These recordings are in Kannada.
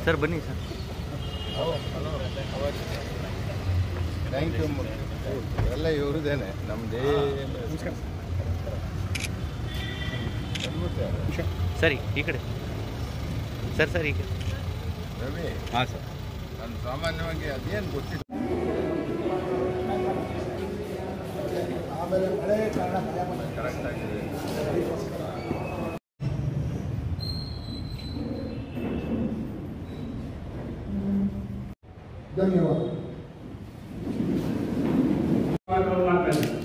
ಸರ್ ಬನ್ನಿ ಸರ್ ಥ್ಯಾಂಕ್ ಯು ಎಲ್ಲ ಇವ್ರದ್ದೇನೆ ನಮ್ದೇ ಸರಿ ಈ ಕಡೆ ಸರ್ ಸರ್ ಈ ಕಡೆ ರವಿ ಹಾಂ ಸರ್ ನಾನು ಸಾಮಾನ್ಯವಾಗಿ ಅದೇನು ಗೊತ್ತಿಲ್ಲ ಕರೆಕ್ಟ್ ಆಗಿದೆ ಧನ್ಯವಾದ ಸ್ವಾಗತವನ್ನು ಮಾಡ್ತಾ ಇದ್ದೀವಿ.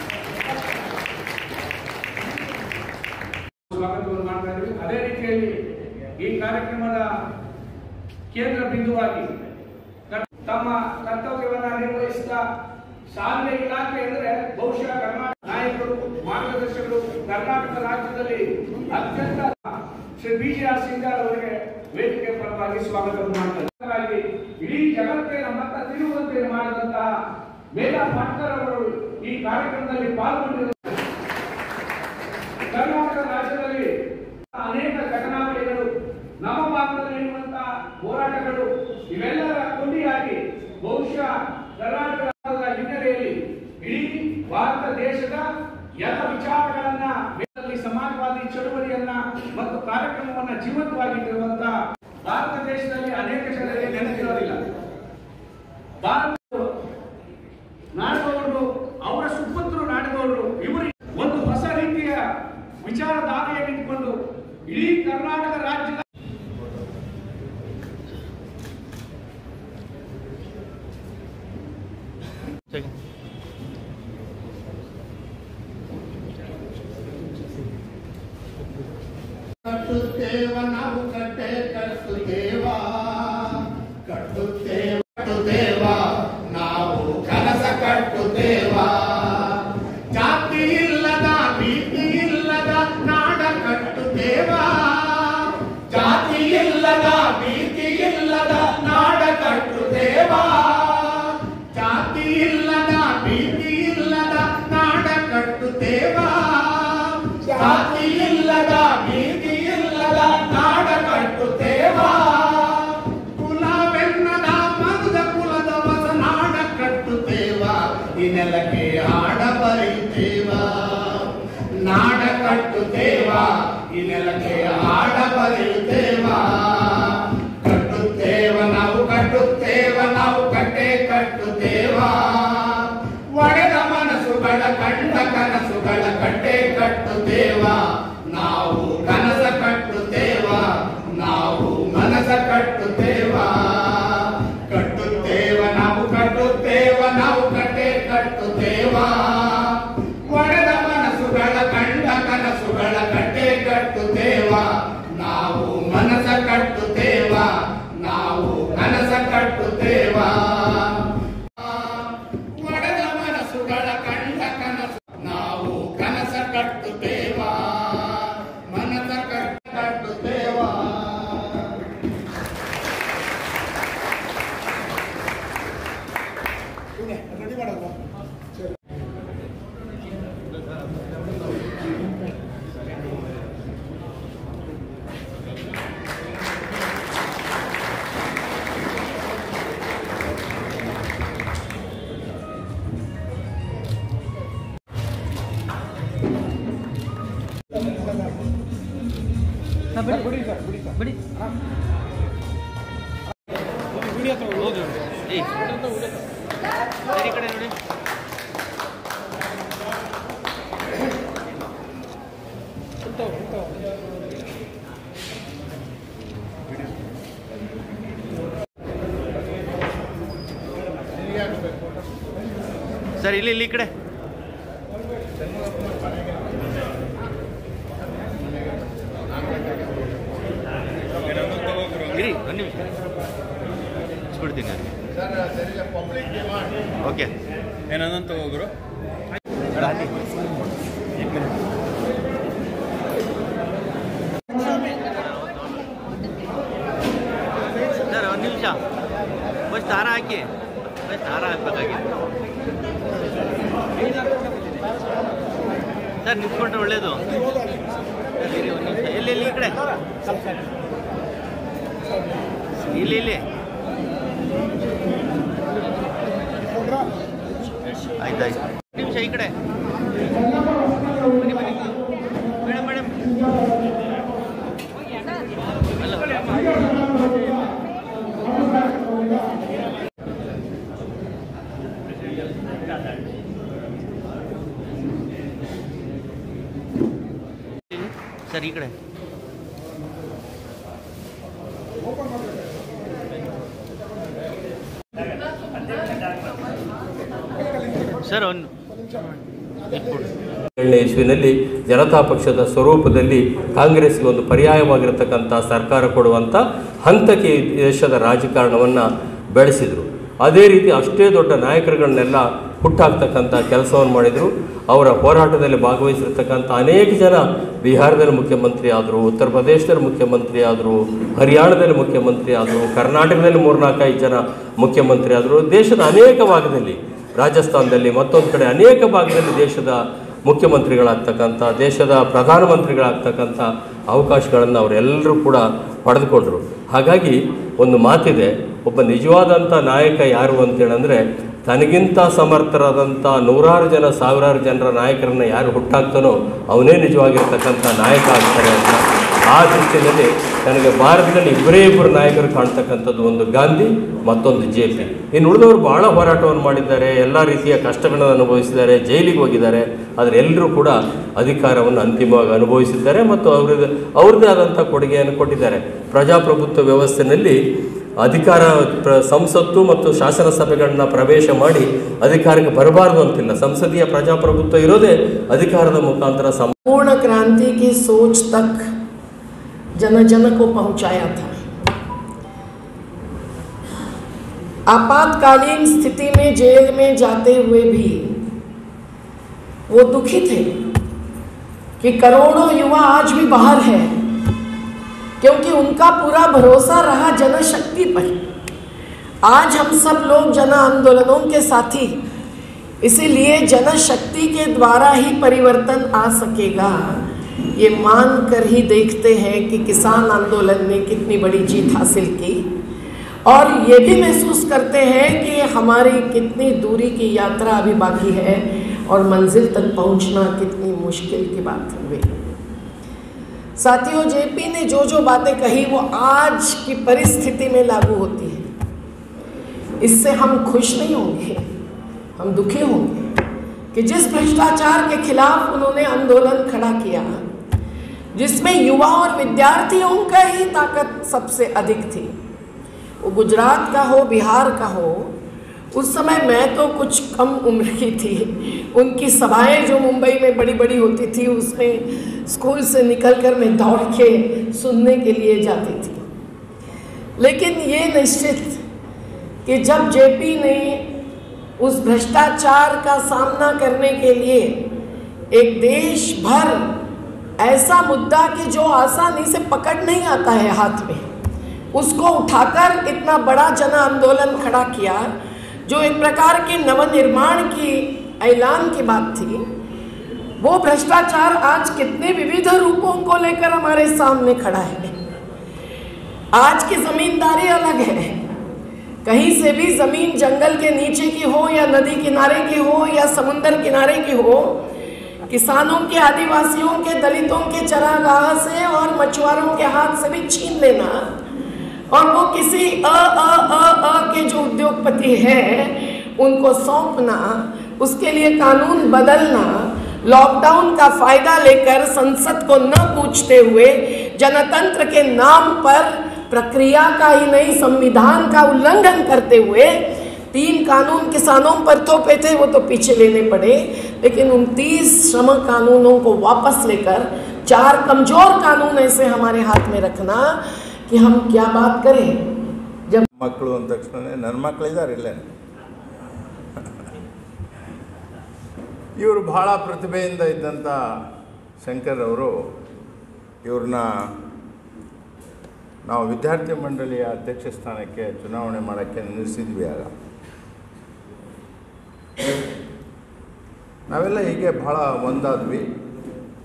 ಸ್ವಾಗತವನ್ನು ಮಾಡ್ತಾ ಇದ್ದೀವಿ ಅದೇ ರೀತಿಯಲ್ಲಿ ಈ ಕಾರ್ಯಕ್ರಮದ ಕೇಂದ್ರ ಬಿಂದುವಾಗಿ ಕ- ತಮ್ಮ ಕರ್ತವ್ಯವನ್ನ ನಿರ್ವಹಿಸಿದ ಶಾಲೆಯ ಇಲಾಖೆ ಅಂದರೆ ಬಹುಶಃ ಕರ್ನಾಟಕ ನಾಯಕರು ಮಾರ್ಗದರ್ಶಕರು ಕರ್ನಾಟಕ ರಾಜ್ಯದಲ್ಲಿ ಅತ್ಯಂತ Shri B G R Singar ಅವರಿಗೆ ವೇದಿಕೆ ಪರವಾಗಿ ಸ್ವಾಗತವನ್ನು ಮಾಡ್ತಾರೆ ಹಾಗಾಗಿ ಇಡೀ ಜಗತ್ತೇ ನಮ್ಮತ್ತ ತಿರುಗುವಂತೆ ಮಾಡಿದಂತಹ ಮೇಧಾ ಪಾಟ್ಕರ್ ಅವರು ಈ ಕಾರ್ಯಕ್ರಮದಲ್ಲಿ ಪಾಲ್ಗೊಂಡಿರುವ ಕರ್ನಾಟಕ ರಾಜ್ಯದಲ್ಲಿ ಅನೇಕ ಘಟನಾವಳಿಗಳು ನಮ್ಮ ಭಾಗದಲ್ಲಿ ನಡೆಯುವಂತಹ ಹೋರಾಟಗಳು ಇವೆಲ್ಲರ ಕೊಂಡಿಯಾಗಿ ಬಹುಶಃ ಕರ್ನಾಟಕ ರಾಜ್ಯದ ಹಿನ್ನೆಲೆಯಲ್ಲಿ ಇಡೀ ಭಾರತ ದೇಶದ ಎಲ್ಲ ವಿಚಾರಗಳನ್ನ ವೇದದಲ್ಲಿ ಸಮಾಜವಾದಿ ಚಳುವಳಿಯನ್ನ ಮತ್ತು ಕಾರ್ಯಕ್ರಮವನ್ನ ಜೀವಂತವಾಗಿಟ್ಟಿರುವಂತಹ ಭಾರತ ದೇಶದಲ್ಲಿ ಅನೇಕ ಜನರಿಗೆ ನೆನಪಿರೋದಿಲ್ಲ ಭಾರತ ನಾಡಗೌಡರು ಅವರ ಸುಪುತ್ರರು ನಾಡಗೌಡರು ಇವರಿಗೆ ಒಂದು ಹೊಸ ರೀತಿಯ ವಿಚಾರಧಾರೆಯನ್ನು ಇಟ್ಕೊಂಡು ಇಡೀ ಕರ್ನಾಟಕ ರಾಜ್ಯದ ಸರಿ ಕಟ್ಟುತ್ತೇವ ನಾವು ಕಟ್ಟೆ ಕಟ್ಟುತ್ತೇವ ಕಟ್ಟುತ್ತೇವ ಕಟ್ಟುತ್ತೇವ ನಾವು ಕನಸ ಕಟ್ಟುತ್ತೇವ ಜಾತಿ ಇಲ್ಲದ ಭೀತಿ ಇಲ್ಲದ ನಾಡ ಕಟ್ಟುತ್ತೇವ ಜಾತಿ ಇಲ್ಲದ ಭೀತಿ ಇಲ್ಲದ ನಾಡ ಕಟ್ಟುತ್ತೇವ ಜಾತಿ ಇಲ್ಲದ ಭೀತಿ ಇಲ್ಲದ ನಾಡ ಕಟ್ಟುತ್ತೇವ ಜಾತಿ ಇಲ್ಲದ ಭೀತಿ ಇಲ್ಲದ ನಾಡ ಕಟ್ಟುತ್ತೇವ ಕುಲವೆನ್ನದ ಮಗದ ಕುಲದ ಹೊಸ ನಾಡ ಕಟ್ಟುತ್ತೇವ ಈ ನೆಲಕ್ಕೆ ಹಾಡ ಬರೆಯುತ್ತೇವ ನಾಡ ಕಟ್ಟುತ್ತೇವ ಈ ನೆಲಕ್ಕೆ ಹಾಡ ಬರೆಯುತ್ತೇವ ಕಟ್ಟುತ್ತೇವ ನಾವು ಕಟ್ಟುತ್ತೇವ ನಾವು ಕಟ್ಟೆ ಕಟ್ಟುತ್ತೇವ ಒಡೆದ ಮನಸ್ಸುಗಳ ಕಂಡ ಕನಸುಗಳ ಕಟ್ಟೆ ಕಟ್ಟುತ್ತೇವ ನಾವು ಕನಸ ಕಟ್ಟುತ್ತೇವ ನಾವು ಮನಸ ಕಟ್ಟುತ್ತೇವ ಕಟ್ಟುತ್ತೇವ ನಾವು ಕಟ್ಟುತ್ತೇವ ನಾವು ಕಟ್ಟೆ ಕಟ್ಟುತ್ತೇವ ಒಡೆದ ಮನಸ್ಸುಗಳ ಕಂಡ ಕನಸುಗಳ ಕಟ್ಟೆ ಕಟ್ಟುತ್ತೇವ ನಾವು ಮನಸ ಕಟ್ಟುತ್ತೇವ ನಾವು ಕನಸ ಕಟ್ಟುತ್ತೇವ ಒಡೆದ ಮನಸ್ಸುಗಳ ಕಂಡ ಕನಸು ನಾವು ಕನಸ ಕಟ್ಟುತ್ತೇವ ಮನಸ ಕಟ್ಟ ಕಟ್ಟುತ್ತೇವ ಬಿಡಿ ಏಯ್ ಸರಿ ಈ ಕಡೆ ನೋಡಿ ಸರ್ ಇಲ್ಲಿ ಇಲ್ಲಿ ಈ ಕಡೆ ಇರಿ ಒಂದು ನಿಮಿಷ ಬಿಡ್ತೀನಿ ಸರ್ ಸರಿ ಪಬ್ಲಿಕ್ ಡಿಮಾಂಡ್ ಓಕೆ ಏನಂತ ತಗೋಗ್ರು ಸರ್ ಒಂದು ನಿಮಿಷ ಫಸ್ಟ್ ಹಾರ ಹಾಕಿ ಫಸ್ಟ್ ಹಾರ ಹಾಕ್ಬೇಕಾಗಿತ್ತು ಸರ್ ನಿಂತ್ಕೊಂಡ್ರೆ ಒಳ್ಳೇದು ಸರ್ ಇರಿ ಒಂದು ನಿಮಿಷ ಎಲ್ಲಿ ಎಲ್ಲಿ ಈ ಕಡೆ ಇಲ್ಲಿ ಇಲ್ಲಿ ಆಯ್ತಾಯ್ತು ನಿಮಿಷ ಈ ಕಡೆ ಬನ್ನಿ ಬನ್ನಿ ಮೇಡಮ್ ಮೇಡಮ್ ಅಲ್ಲ ಸರ್ ಈ ಕಡೆ ಸರ್ ಒಂದು ಇಟ್ಬಿಡಿ ಏಳನೇ ಇಸ್ವಿನಲ್ಲಿ ಜನತಾ ಪಕ್ಷದ ಸ್ವರೂಪದಲ್ಲಿ ಕಾಂಗ್ರೆಸ್ಗೆ ಒಂದು ಪರ್ಯಾಯವಾಗಿರತಕ್ಕಂಥ ಸರ್ಕಾರ ಕೊಡುವಂಥ ಹಂತಕ್ಕೆ ಈ ದೇಶದ ರಾಜಕಾರಣವನ್ನು ಬೆಳೆಸಿದರು ಅದೇ ರೀತಿ ಅಷ್ಟೇ ದೊಡ್ಡ ನಾಯಕರುಗಳನ್ನೆಲ್ಲ ಹುಟ್ಟಾಕ್ತಕ್ಕಂಥ ಕೆಲಸವನ್ನು ಮಾಡಿದರು ಅವರ ಹೋರಾಟದಲ್ಲಿ ಭಾಗವಹಿಸಿರ್ತಕ್ಕಂಥ ಅನೇಕ ಜನ ಬಿಹಾರದಲ್ಲಿ ಮುಖ್ಯಮಂತ್ರಿ ಆದರು ಉತ್ತರ ಪ್ರದೇಶದಲ್ಲಿ ಮುಖ್ಯಮಂತ್ರಿ ಆದರು ಹರಿಯಾಣದಲ್ಲಿ ಮುಖ್ಯಮಂತ್ರಿ ಆದರು ಕರ್ನಾಟಕದಲ್ಲಿ ಮೂರ್ನಾಲ್ಕೈದು ಜನ ಮುಖ್ಯಮಂತ್ರಿ ಆದರು ದೇಶದ ಅನೇಕ ಭಾಗದಲ್ಲಿ ರಾಜಸ್ಥಾನದಲ್ಲಿ ಮತ್ತೊಂದು ಕಡೆ ಅನೇಕ ಭಾಗದಲ್ಲಿ ದೇಶದ ಮುಖ್ಯಮಂತ್ರಿಗಳಾಗ್ತಕ್ಕಂಥ ದೇಶದ ಪ್ರಧಾನಮಂತ್ರಿಗಳಾಗ್ತಕ್ಕಂಥ ಅವಕಾಶಗಳನ್ನು ಅವರೆಲ್ಲರೂ ಕೂಡ ಪಡೆದುಕೊಂಡರು ಹಾಗಾಗಿ ಒಂದು ಮಾತಿದೆ ಒಬ್ಬ ನಿಜವಾದಂಥ ನಾಯಕ ಯಾರು ಅಂತೇಳಂದರೆ ತನಗಿಂತ ಸಮರ್ಥರಾದಂಥ ನೂರಾರು ಜನ ಸಾವಿರಾರು ಜನರ ನಾಯಕರನ್ನು ಯಾರು ಹುಟ್ಟಾಕ್ತಾನೋ ಅವನೇ ನಿಜವಾಗಿರ್ತಕ್ಕಂಥ ನಾಯಕ ಆಗ್ತಾರೆ ಅಂತ ಆ ದೃಷ್ಟಿಯಲ್ಲಿ ನನಗೆ ಭಾರತದಲ್ಲಿ ಇಬ್ಬರೇ ಇಬ್ಬರು ನಾಯಕರು ಕಾಣ್ತಕ್ಕಂಥದ್ದು ಒಂದು ಗಾಂಧಿ ಮತ್ತೊಂದು ಜೆ ಪಿ ಇನ್ನು ಉಳಿದವರು ಬಹಳ ಹೋರಾಟವನ್ನು ಮಾಡಿದ್ದಾರೆ ಎಲ್ಲ ರೀತಿಯ ಕಷ್ಟಗಳನ್ನು ಅನುಭವಿಸಿದ್ದಾರೆ ಜೈಲಿಗೆ ಹೋಗಿದ್ದಾರೆ ಆದರೆ ಎಲ್ಲರೂ ಕೂಡ ಅಧಿಕಾರವನ್ನು ಅಂತಿಮವಾಗಿ ಅನುಭವಿಸಿದ್ದಾರೆ ಮತ್ತು ಅವ್ರದ್ದು ಅವ್ರದ್ದೇ ಆದಂಥ ಕೊಡುಗೆಯನ್ನು ಕೊಟ್ಟಿದ್ದಾರೆ ಪ್ರಜಾಪ್ರಭುತ್ವ ವ್ಯವಸ್ಥೆಯಲ್ಲಿ ಅಧಿಕಾರ ಪ್ರ ಸಂಸತ್ತು ಮತ್ತು ಶಾಸನ ಸಭೆಗಳನ್ನ ಪ್ರವೇಶ ಮಾಡಿ ಅಧಿಕಾರಕ್ಕೆ ಬರಬಾರ್ದು ಅಂತಿಲ್ಲ ಸಂಸದೀಯ ಪ್ರಜಾಪ್ರಭುತ್ವ ಇರೋದೇ ಅಧಿಕಾರದ ಮುಖಾಂತರ ಸಮ पूर्ण क्रांति की सोच तक जन जन को पहुंचाया था आपातकालीन स्थिति में जेल में जाते हुए भी वो दुखी थे कि करोड़ों युवा आज भी बाहर है क्योंकि उनका पूरा भरोसा रहा जनशक्ति पर आज हम सब लोग जन आंदोलनों के साथी इसीलिए जनशक्ति के द्वारा ही परिवर्तन आ सकेगा ये मान कर ही देखते हैं कि किसान आंदोलन ने कितनी बड़ी जीत हासिल की और ये भी महसूस करते हैं कि हमारी कितनी दूरी की यात्रा अभी बाकी है और मंजिल तक पहुंचना कितनी मुश्किल की बात हुई साथियों जेपी ने जो जो बातें कही वो आज की परिस्थिति में लागू होती है इससे हम खुश नहीं होंगे हम दुखी होंगे कि जिस भ्रष्टाचार के खिलाफ उन्होंने आंदोलन खड़ा किया जिसमें युवा और विद्यार्थियों का ही ताकत सबसे अधिक थी वो गुजरात का हो बिहार का हो उस समय मैं तो कुछ कम उम्र की थी उनकी सभाएं जो मुंबई में बड़ी बड़ी होती थी उसमें स्कूल से निकल कर मैं दौड़ के सुनने के लिए जाती थी लेकिन ये निश्चित कि जब जेपी ने उस भ्रष्टाचार का सामना करने के लिए एक देश भर ऐसा मुद्दा कि जो आसानी से पकड़ नहीं आता है हाथ में उसको उठाकर इतना बड़ा जन आंदोलन खड़ा किया जो एक प्रकार के नवनिर्माण की ऐलान की बात थी वो भ्रष्टाचार आज कितने विविध रूपों को लेकर हमारे सामने खड़ा है आज की जमींदारी अलग है कहीं से भी जमीन जंगल के नीचे की हो या नदी किनारे की हो या समुंदर किनारे की हो किसानों के आदिवासियों के दलितों के चरागाह से और मछुआरों के हाथ से भी छीन लेना और वो किसी अ अ अ अ के जो उद्योगपति हैं उनको सौंपना उसके लिए कानून बदलना लॉकडाउन का फायदा लेकर संसद को न पूछते हुए जनतंत्र के नाम पर प्रक्रिया का ही नहीं संविधान का उल्लंघन करते हुए तीन कानून किसानों पर थोपे थे वो तो पीछे लेने पड़े लेकिन उन तीस श्रम कानूनों को वापस लेकर चार कमजोर कानून ऐसे हमारे हाथ में रखना कि हम क्या बात करें जब ಮಕ್ಕಳು ಅಂದ ತಕ್ಷಣ ನನ್ನ ಮಕ್ಕಳಿದ್ದಾರೆ ಇಲ್ಲೇ ಇವರು ಭಾಳ ಪ್ರತಿಭೆಯಿಂದ ಇದ್ದಂಥ ಶಂಕರ್ ಅವರು ಇವ್ರನ್ನ ನಾವು ವಿದ್ಯಾರ್ಥಿ ಮಂಡಳಿಯ ಅಧ್ಯಕ್ಷ ಸ್ಥಾನಕ್ಕೆ ಚುನಾವಣೆ ಮಾಡೋಕ್ಕೆ ನಿಲ್ಲಿಸಿದ್ವಿ ಆಗ ನಾವೆಲ್ಲ ಹೀಗೆ ಭಾಳ ಒಂದಾದ್ವಿ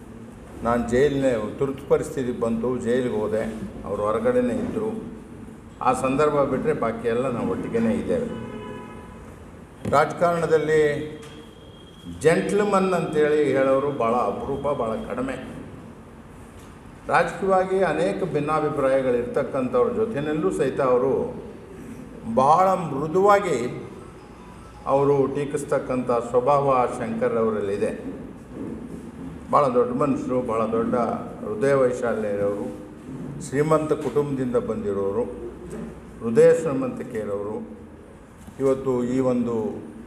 ನಾನು ಜೈಲಿನ ತುರ್ತು ಪರಿಸ್ಥಿತಿ ಬಂತು ಜೈಲಿಗೆ ಹೋದೆ ಅವ್ರು ಹೊರಗಡೆನೇ ಇದ್ದರು ಆ ಸಂದರ್ಭ ಬಿಟ್ಟರೆ ಬಾಕಿ ಎಲ್ಲ ನಾವು ಒಟ್ಟಿಗೆ ಇದ್ದೇವೆ ರಾಜಕಾರಣದಲ್ಲಿ ಜೆಂಟ್ಲ್ಮನ್ ಅಂತೇಳಿ ಹೇಳೋರು ಭಾಳ ಅಪರೂಪ ಭಾಳ ಕಡಿಮೆ ರಾಜಕೀಯವಾಗಿ ಅನೇಕ ಭಿನ್ನಾಭಿಪ್ರಾಯಗಳಿರ್ತಕ್ಕಂಥವ್ರ ಜೊತೆಯಲ್ಲೂ ಸಹಿತ ಅವರು ಬಹಳ ಮೃದುವಾಗಿ ಅವರು ಟೀಕಿಸ್ತಕ್ಕಂಥ ಸ್ವಭಾವ ಶಂಕರ್ ಅವರಲ್ಲಿದೆ ಭಾಳ ದೊಡ್ಡ ಮನುಷ್ಯರು ಭಾಳ ದೊಡ್ಡ ಹೃದಯ ವೈಶಾಲ್ಯ ಇರೋರು ಶ್ರೀಮಂತ ಕುಟುಂಬದಿಂದ ಬಂದಿರೋರು ಹೃದಯ ಶ್ರೀಮಂತಿಕೆ ಇರೋರು ಇವತ್ತು ಈ ಒಂದು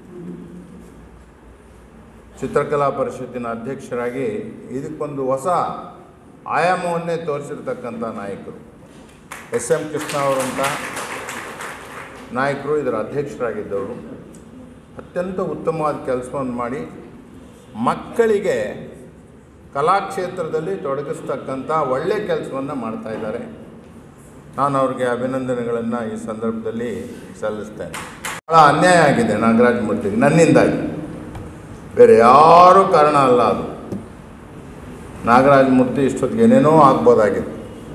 ಚಿತ್ರಕಲಾ ಪರಿಷತ್ತಿನ ಅಧ್ಯಕ್ಷರಾಗಿ ಇದಕ್ಕೊಂದು ಹೊಸ ಆಯಾಮವನ್ನೇ ತೋರಿಸಿರ್ತಕ್ಕಂಥ ನಾಯಕರು ಎಸ್ ಎಂ ಕೃಷ್ಣ ಅವರಂಥ ನಾಯಕರು ಇದರ ಅಧ್ಯಕ್ಷರಾಗಿದ್ದವರು ಅತ್ಯಂತ ಉತ್ತಮವಾದ ಕೆಲಸವನ್ನು ಮಾಡಿ ಮಕ್ಕಳಿಗೆ ಕಲಾಕ್ಷೇತ್ರದಲ್ಲಿ ತೊಡಗಿಸ್ತಕ್ಕಂಥ ಒಳ್ಳೆಯ ಕೆಲಸವನ್ನು ಮಾಡ್ತಾ ಇದ್ದಾರೆ ನಾನು ಅವ್ರಿಗೆ ಅಭಿನಂದನೆಗಳನ್ನು ಈ ಸಂದರ್ಭದಲ್ಲಿ ಸಲ್ಲಿಸ್ತೇನೆ ಭಾಳ ಅನ್ಯಾಯ ಆಗಿದೆ ನಾಗರಾಜ ಮೂರ್ತಿಗೆ ನನ್ನಿಂದಾಗಿ ಬೇರೆ ಯಾರೂ ಕಾರಣ ಅಲ್ಲ ಅದು ನಾಗರಾಜ ಮೂರ್ತಿ ಇಷ್ಟೊತ್ತಿಗೆ ಏನೇನೋ ಆಗ್ಬೋದಾಗಿತ್ತು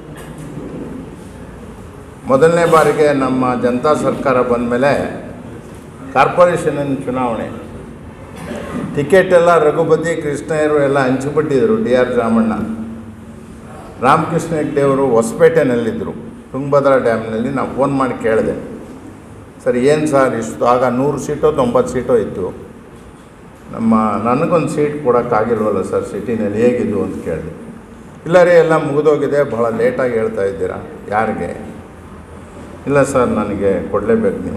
ಮೊದಲನೇ ಬಾರಿಗೆ ನಮ್ಮ ಜನತಾ ಸರ್ಕಾರ ಬಂದ ಮೇಲೆ ಕಾರ್ಪೊರೇಷನಿನ ಚುನಾವಣೆ ಟಿಕೆಟ್ ಎಲ್ಲ ರಘುಪತಿ ಕೃಷ್ಣಯ್ಯರು ಎಲ್ಲ ಹಂಚಿಬಿಟ್ಟಿದ್ರು ಡಿ ಆರ್ ರಾಮಣ್ಣ ರಾಮಕೃಷ್ಣ ಹೆಗ್ಡೆ ಅವರು ಹೊಸಪೇಟೆನಲ್ಲಿದ್ದರು ತುಂಗಭದ್ರಾ ಡ್ಯಾಮ್ನಲ್ಲಿ ನಾವು ಫೋನ್ ಮಾಡಿ ಕೇಳಿದೆ ಸರ್ ಏನು ಸರ್ ಇಷ್ಟು ಆಗ ನೂರು ಸೀಟೋ ತೊಂಬತ್ತು ಸೀಟೋ ಇತ್ತು ನಮ್ಮ ನನಗೊಂದು ಸೀಟ್ ಕೊಡೋಕ್ಕಾಗಿಲ್ವಲ್ಲ ಸರ್ ಸಿಟಿನಲ್ಲಿ ಹೇಗಿದ್ದು ಅಂತ ಕೇಳಿದೆ ಇಲ್ಲ ರೀ ಎಲ್ಲ ಮುಗಿದೋಗಿದೆ ಭಾಳ ಲೇಟಾಗಿ ಹೇಳ್ತಾ ಇದ್ದೀರಾ ಯಾರಿಗೆ ಇಲ್ಲ ಸರ್ ನನಗೆ ಕೊಡಲೇಬೇಕು ನೀವು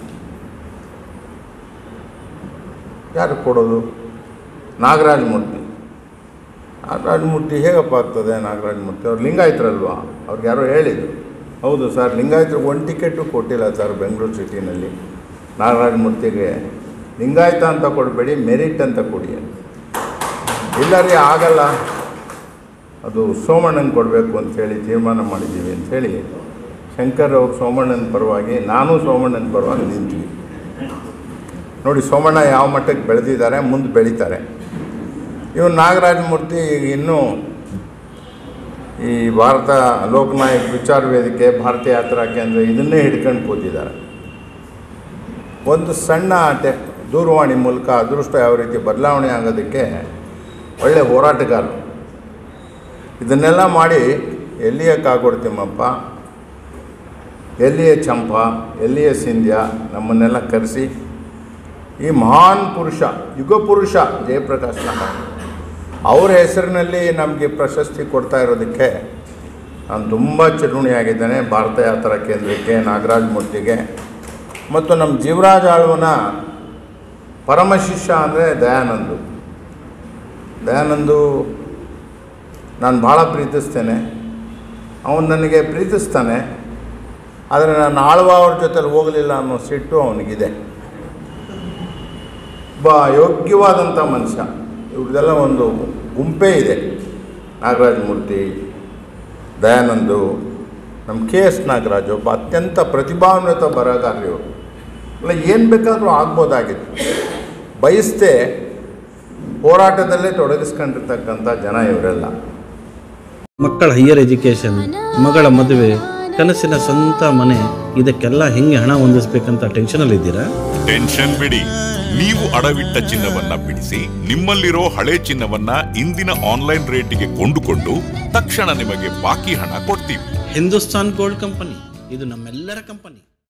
ಯಾರು ಕೊಡೋದು ನಾಗರಾಜ ಮೂರ್ತಿ ನಾಗರಾಜ ಮೂರ್ತಿ ಹೇಗಪ್ಪ ಆಗ್ತದೆ ನಾಗರಾಜ ಮೂರ್ತಿ ಅವ್ರು ಲಿಂಗಾಯತರಲ್ವಾ ಅವ್ರಿಗೆ ಯಾರೋ ಹೇಳಿದರು ಹೌದು ಸರ್ ಲಿಂಗಾಯತರಿಗೆ ಒಂದು ಟಿಕೆಟು ಕೊಟ್ಟಿಲ್ಲ ಸರ್ ಬೆಂಗಳೂರು ಸಿಟಿನಲ್ಲಿ ನಾಗರಾಜ ಮೂರ್ತಿಗೆ ಲಿಂಗಾಯತ ಅಂತ ಕೊಡಬೇಡಿ ಮೆರಿಟ್ ಅಂತ ಕೊಡಿ ಇಲ್ಲ ರೀ ಆಗಲ್ಲ ಅದು ಸೋಮಣ್ಣನ ಕೊಡಬೇಕು ಅಂಥೇಳಿ ತೀರ್ಮಾನ ಮಾಡಿದ್ದೀವಿ ಅಂಥೇಳಿ ಶಂಕರ್ ಅವರು ಸೋಮಣ್ಣನ ಪರವಾಗಿ ನಾನು ಸೋಮಣ್ಣನ ಪರವಾಗಿ ನಿಂತ್ವಿ ನೋಡಿ ಸೋಮಣ್ಣ ಯಾವ ಮಟ್ಟಕ್ಕೆ ಬೆಳೆದಿದ್ದಾರೆ ಮುಂದೆ ಬೆಳೀತಾರೆ ಇವನು ನಾಗರಾಜ ಮೂರ್ತಿ ಈಗ ಇನ್ನೂ ಈ ಭಾರತ ಲೋಕನಾಯಕ್ ವಿಚಾರ ವೇದಿಕೆ ಭಾರತೀಯ ಯಾತ್ರಾ ಕೇಂದ್ರ ಇದನ್ನೇ ಹಿಡ್ಕೊಂಡು ಕೂತಿದ್ದಾರೆ ಒಂದು ಸಣ್ಣ ಟೆ ದೂರವಾಣಿ ಮೂಲಕ ಅದೃಷ್ಟ ಯಾವ ರೀತಿ ಬದಲಾವಣೆ ಆಗೋದಕ್ಕೆ ಒಳ್ಳೆ ಹೋರಾಟಗಾರರು ಇದನ್ನೆಲ್ಲ ಮಾಡಿ ಎಲ್ಲಿಯ ಕಾಗೊಡ್ತಿಮ್ಮಪ್ಪ ಎಲ್ಲಿಯ ಚಂಪ ಎಲ್ಲಿಯ ಸಿಂಧ್ಯ ನಮ್ಮನ್ನೆಲ್ಲ ಕರೆಸಿ ಈ ಮಹಾನ್ ಪುರುಷ ಯುಗ ಪುರುಷ ಜಯಪ್ರಕಾಶ್ ನಾರಾಯಣ್ ಅವರ ಹೆಸರಿನಲ್ಲಿ ನಮಗೆ ಪ್ರಶಸ್ತಿ ಕೊಡ್ತಾ ಇರೋದಕ್ಕೆ ನಾನು ತುಂಬ ಚಿರುಣಿಯಾಗಿದ್ದೇನೆ ಭಾರತ ಯಾತ್ರಾ ಕೇಂದ್ರಕ್ಕೆ ನಾಗರಾಜ್ ಮೂರ್ತಿಗೆ ಮತ್ತು ನಮ್ಮ ಜೀವರಾಜ್ ಆಳ್ವನ ಪರಮ ಶಿಷ್ಯ ಅಂದರೆ ದಯಾನಂದು ದಯಾನಂದು ನಾನು ಭಾಳ ಪ್ರೀತಿಸ್ತೇನೆ ಅವನು ನನಗೆ ಪ್ರೀತಿಸ್ತಾನೆ ಆದರೆ ನಾನು ಆಳ್ವ ಅವ್ರ ಜೊತೆಲಿ ಹೋಗಲಿಲ್ಲ ಅನ್ನೋ ಸಿಟ್ಟು ಅವನಿಗಿದೆ ಒಬ್ಬ ಯೋಗ್ಯವಾದಂಥ ಮನುಷ್ಯ ಇವ್ರದ್ದೆಲ್ಲ ಒಂದು ಗುಂಪೇ ಇದೆ ನಾಗರಾಜ ಮೂರ್ತಿ ದಯಾನಂದು ನಮ್ಮ ಕೆ ಎಸ್ ನಾಗರಾಜ್ ಒಬ್ಬ ಅತ್ಯಂತ ಪ್ರತಿಭಾನ್ವಿತ ಬರಹಗಾರರು ಇವರು ಇಲ್ಲ ಏನು ಬೇಕಾದರೂ ಆಗ್ಬೋದಾಗಿತ್ತು ಬಯಸ್ದೆ ಹೋರಾಟದಲ್ಲೇ ತೊಡಗಿಸ್ಕೊಂಡಿರ್ತಕ್ಕಂಥ ಜನ ಇವರೆಲ್ಲ ಮಕ್ಕಳ ಹೈಯರ್ ಎಜುಕೇಷನ್ ಮಗಳ ಮದುವೆ ಕನಸಿನ ಸ್ವಂತ ಮನೆ ಇದಕ್ಕೆಲ್ಲ ಹೆಂಗೆ ಹಣ ಹೊಂದಿಸ್ಬೇಕಂತ ಟೆನ್ಷನಲ್ಲಿದ್ದೀರಾ ಟೆನ್ಷನ್ ಬಿಡಿ ನೀವು ಅಡವಿಟ್ಟ ಚಿನ್ನವನ್ನ ಬಿಡಿಸಿ ನಿಮ್ಮಲ್ಲಿರೋ ಹಳೆ ಚಿನ್ನವನ್ನ ಇಂದಿನ ಆನ್ಲೈನ್ ರೇಟಿಗೆ ಕೊಂಡುಕೊಂಡು ತಕ್ಷಣ ನಿಮಗೆ ಬಾಕಿ ಹಣ ಕೊಡ್ತೀವಿ ಹಿಂದೂಸ್ತಾನ್ ಗೋಲ್ಡ್ ಕಂಪನಿ ಇದು ನಮ್ಮೆಲ್ಲರ ಕಂಪನಿ